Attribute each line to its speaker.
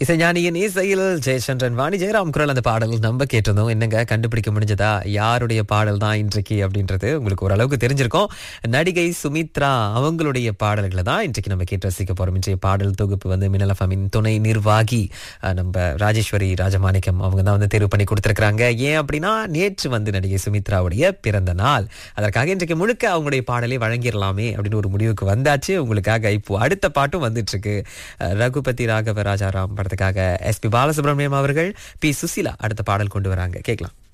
Speaker 1: இசைஞானியின் இசையில் ஜெயச்சந்திரன் வாணி ஜெயராம் குரல் அந்த பாடல் நம்ம கேட்டிருந்தோம் என்னங்க கண்டுபிடிக்க முடிஞ்சதா யாருடைய பாடல் தான் இன்றைக்கு அப்படின்றது உங்களுக்கு ஓரளவுக்கு தெரிஞ்சிருக்கும் நடிகை சுமித்ரா அவங்களுடைய பாடல்களை தான் இன்றைக்கு நம்ம கேட்டு ரசிக்க போறோம் இன்றைய பாடல் தொகுப்பு வந்து மினலஃபமின் துணை நிர்வாகி அஹ், நம்ம ராஜேஸ்வரி ராஜமாணிக்கம் அவங்க தான் வந்து தேர்வு பண்ணி கொடுத்திருக்காங்க ஏன் அப்படின்னா நேற்று வந்து நடிகை சுமித்ராவுடைய பிறந்த நாள் அதற்காக இன்றைக்கு முழுக்க அவங்களுடைய பாடலை வழங்கிடலாமே அப்படின்னு ஒரு முடிவுக்கு வந்தாச்சு உங்களுக்காக இப்போ அடுத்த பாட்டும் வந்துட்டு இருக்கு அஹ், ரகுபதி ராகவ ராஜாராம் படத்துக்காக எஸ்பி பாலசுப்ரமணியம் அவர்கள் பி சுசிலா அடுத்த பாடல் கொண்டு வராங்க கேட்கலாம்